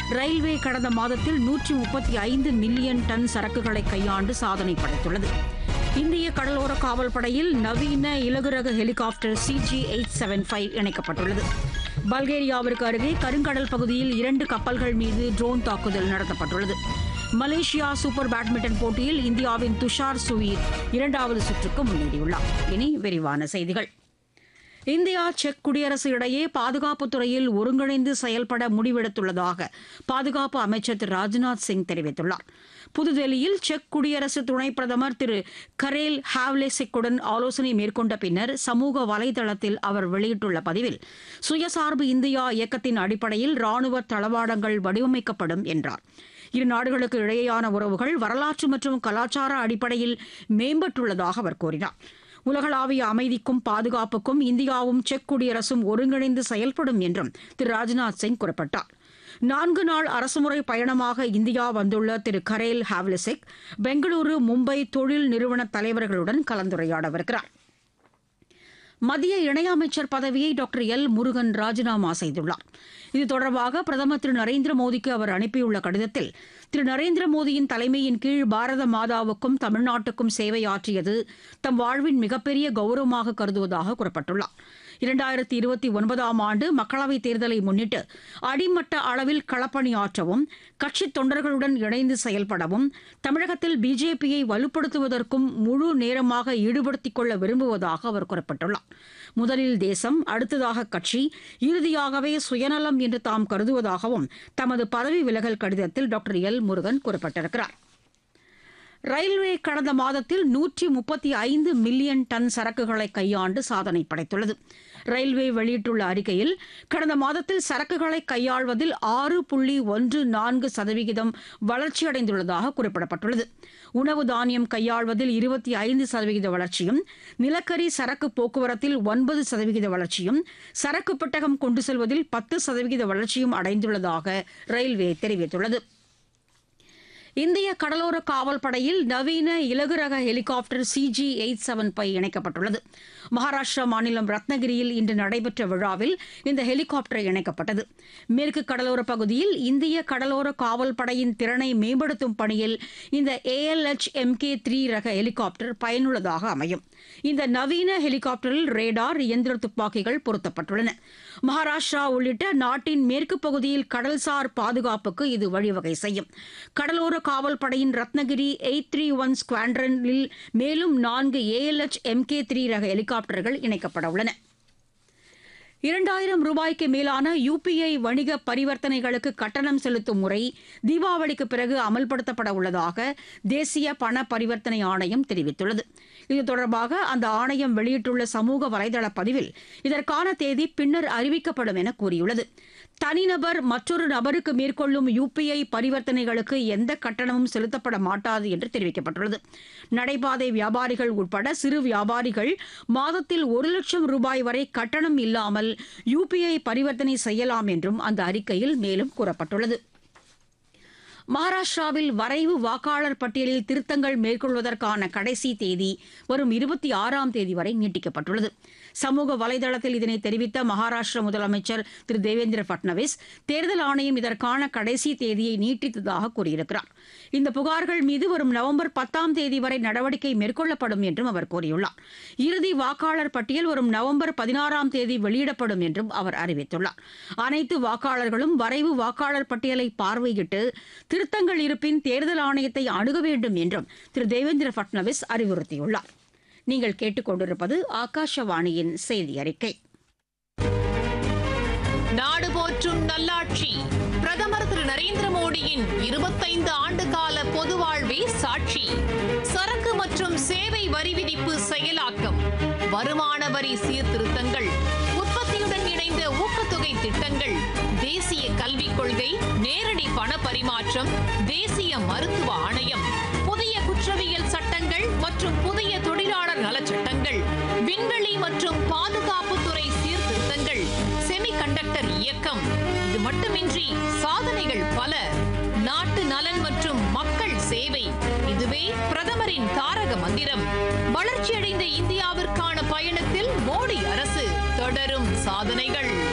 railway கடந்த மாதத்தில் நூற்றி முப்பத்தி ஐந்து மில்லியன் டன் சரக்குகளை கையாண்டு சாதனை படைத்துள்ளது இந்திய கடலோர காவல் படையில் நவீன இலகு ரக helicopter CG eight seven five இணைக்கப்பட்டுள்ளது பல்கேரியாவிற்கு அருகே கருங்கடல் பகுதியில் இரண்டு கப்பல்கள் மீது ட்ரோன் தாக்குதல் நடத்தப்பட்டுள்ளது மலேசியா சூப்பர் பேட்மிண்டன் போட்டியில் இந்தியாவின் துஷார் சுவீர் இரண்டாவது சுற்றுக்கு முன்னேறியுள்ளார் இனி விரிவான செய்திகள் இந்தியா செக் குடியரசு இடையே பாதுகாப்புத் துறையில் ஒருங்கிணைந்து செயல்பட முடிவெடுத்துள்ளதாக பாதுகாப்பு அமைச்சர் திரு ராஜ்நாத் சிங் தெரிவித்துள்ளார் புதுதில்லியில் செக் குடியரசு துணைப் பிரதமர் திரு கரேல் ஹாவ்லேசிக்குடன் ஆலோசனை மேற்கொண்ட பின்னர் சமூக வலைதளத்தில் அவர் வெளியிட்டுள்ள பதிவில் சுயசார்பு இந்தியா இயக்கத்தின் அடிப்படையில் ராணுவ தளவாடங்கள் வடிவமைக்கப்படும் என்றார் இரு நாடுகளுக்கு இடையேயான உறவுகள் வரலாற்று மற்றும் கலாச்சார அடிப்படையில் மேம்பட்டுள்ளதாக அவர் கூறினார் உலகளாவிய அமைதிக்கும் பாதுகாப்புக்கும் இந்தியாவும் செக் குடியரசும் ஒருங்கிணைந்து செயல்படும் என்றும் திரு ராஜ்நாத் சிங் குறிப்பிட்டார் நான்கு நாள் அரசுமுறை பயணமாக இந்தியா வந்துள்ள திரு கரேல் ஹாவ்லிசிக் பெங்களூரு மும்பை தொழில் நிறுவன தலைவர்களுடன் கலந்துரையாடவிருக்கிறார் மத்திய இணையமைச்சர் பதவியை டாக்டர் எல் முருகன் ராஜினாமா செய்துள்ளார் இது தொடர்பாக பிரதமர் திரு நரேந்திர மோடிக்கு அவர் அனுப்பியுள்ள கடிதத்தில் திரு நரேந்திர மோடியின் தலைமையின் கீழ் பாரத மாதாவுக்கும் தமிழ்நாட்டுக்கும் சேவையாற்றியது தம் வாழ்வின் மிகப்பெரிய கௌரவமாக கருதுவதாக குறிப்பிட்டுள்ளார் இரண்டாயிரத்தி இருபத்தி ஒன்பதாம் ஆண்டு மக்களவைத் தேர்தலை முன்னிட்டு அடிமட்ட அளவில் களப்பணியாற்றவும் கட்சித் தொண்டர்களுடன் இணைந்து செயல்படவும் தமிழகத்தில் பிஜேபியை வலுப்படுத்துவதற்கும் முழு நேரமாக ஈடுபடுத்திக் கொள்ள விரும்புவதாக அவர் குறிப்பிட்டுள்ளார் முதலில் தேசம் அடுத்ததாக கட்சி இறுதியாகவே சுயநலம் என்று தாம் கருதுவதாகவும் தமது பதவி விலகல் கடிதத்தில் டாக்டர் எல் முருகன் குறிப்பிட்டிருக்கிறார் ரயில்வே கடந்த மாதத்தில் நூற்றி முப்பத்தி ஐந்து மில்லியன் டன் சரக்குகளை கையாண்டு சாதனை படைத்துள்ளது ரயில்வே வெளியிட்டுள்ள அறிக்கையில் கடந்த மாதத்தில் சரக்குகளை கையாள்வதில் ஆறு புள்ளி ஒன்று நான்கு சதவிகிதம் வளர்ச்சியடைந்துள்ளதாக குறிப்பிடப்பட்டுள்ளது உணவு தானியம் கையாள்வதில் இருபத்தி ஐந்து சதவிகித வளர்ச்சியும் நிலக்கரி சரக்கு போக்குவரத்தில் ஒன்பது சதவிகித வளர்ச்சியும் சரக்கு பெட்டகம் கொண்டு செல்வதில் பத்து சதவிகித வளர்ச்சியும் அடைந்துள்ளதாக ரயில்வே தெரிவித்துள்ளது இந்திய கடலோர காவல் படையில் நவீன இலகு ரக helicopter CG eight seven five இணைக்கப்பட்டுள்ளது மகாராஷ்டிரா மாநிலம் ரத்னகிரியில் இன்று நடைபெற்ற விழாவில் இந்த ஹெலிகாப்டர் இணைக்கப்பட்டது மேற்கு கடலோர பகுதியில் இந்திய கடலோர காவல் படையின் திறனை மேம்படுத்தும் பணியில் இந்த ஏஎல்எச் எம்கே த்ரீ ரக ஹெலிகாப்டர் பயனுள்ளதாக அமையும் இந்த நவீன ஹெலிகாப்டரில் ரேடார் இயந்திர துப்பாக்கிகள் பொருத்தப்பட்டுள்ளன மகாராஷ்டிரா உள்ளிட்ட நாட்டின் மேற்கு பகுதியில் கடல்சார் பாதுகாப்புக்கு இது வழிவகை செய்யும் கடலோர காவல் படையின் ரத்னகிரி எயிட் த்ரீ ஒன் ஸ்குவாட்ரனில் மேலும் நான்கு ஏஎல்எச் எம்கே த்ரீ ரக ஹெலிகாப்டர்கள் இணைக்கப்பட உள்ளன இரண்டாயிரம் ரூபாய்க்கு மேலான யுபிஐ வணிக பரிவர்த்தனைகளுக்கு கட்டணம் செலுத்தும் முறை தீபாவளிக்கு பிறகு அமல்படுத்தப்பட உள்ளதாக தேசிய பண பரிவர்த்தனை ஆணையம் தெரிவித்துள்ளது இது தொடர்பாக அந்த ஆணையம் வெளியிட்டுள்ள சமூக வலைதள பதிவில் இதற்கான தேதி பின்னர் அறிவிக்கப்படும் என கூறியுள்ளது தனிநபர் மற்றொரு நபருக்கு மேற்கொள்ளும் யுபிஐ பரிவர்த்தனைகளுக்கு எந்த கட்டணமும் செலுத்தப்பட மாட்டாது என்று தெரிவிக்கப்பட்டுள்ளது நடைபாதை வியாபாரிகள் உட்பட சிறு வியாபாரிகள் மாதத்தில் ஒரு லட்சம் ரூபாய் வரை கட்டணம் இல்லாமல் யுபிஐ பரிவர்த்தனை செய்யலாம் என்றும் அந்த அறிக்கையில் மேலும் கூறப்பட்டுள்ளது மகாராஷ்டிராவில் வரைவு வாக்காளர் பட்டியலில் திருத்தங்கள் மேற்கொள்வதற்கான கடைசி தேதி வரும் இருபத்தி ஆறாம் தேதி வரை நீட்டிக்கப்பட்டுள்ளது சமூக வலைதளத்தில் இதனை தெரிவித்த மகாராஷ்டிர முதலமைச்சர் திரு தேவேந்திர பட்னவிஸ் தேர்தல் ஆணையம் இதற்கான கடைசி தேதியை நீட்டித்ததாக கூறியிருக்கிறார் இந்த புகார்கள் மீது வரும் நவம்பர் பத்தாம் தேதி வரை நடவடிக்கை மேற்கொள்ளப்படும் என்றும் அவர் கூறியுள்ளார் இறுதி வாக்காளர் பட்டியல் வரும் நவம்பர் பதினாறாம் தேதி வெளியிடப்படும் என்றும் அவர் அறிவித்துள்ளார் அனைத்து வாக்காளர்களும் வரைவு வாக்காளர் பட்டியலை பார்வையிட்டு திருத்தங்கள் இருப்பின் தேர்தல் ஆணையத்தை அணுக வேண்டும் என்றும் திரு தேவேந்திர பட்னவிஸ் அறிவுறுத்தியுள்ளார் நீங்கள் கேட்டுக்கொண்டிருப்பது ஆகாஷவாணியின் செய்தி அறிக்கை நாடு போற்றும் நல்லாட்சி பிரதமர் திரு நரேந்திர மோடியின் இருபத்தைந்து ஆண்டு கால பொது வாழ்வே சாட்சி சரக்கு மற்றும் சேவை வரி விதிப்பு செயலாக்கம் வருமான வரி சீர்திருத்தங்கள் உற்பத்தியுடன் இணைந்த ஊக்கத்தொகை திட்டங்கள் தேசிய கல்விக் கொள்கை நேரடி பண பரிமாற்றம் தேசிய மருத்துவ ஆணையம் புதிய குற்றவியல் சட்டங்கள் மற்றும் புதிய தொழிலாளர் நலச்சட்டங்கள் விண்வெளி மற்றும் பாதுகாப்புத்துறை சீர்திருத்தங்கள் செமிகண்டக்டர் இயக்கம் இது மட்டுமின்றி சாதனைகள் பல நாட்டு நலன் மற்றும் மக்கள் சேவை இதுவே பிரதமரின் தாரக மந்திரம் வளர்ச்சியடைந்த இந்தியாவிற்கான பயணத்தில் மோடி அரசு தொடரும் சாதனைகள்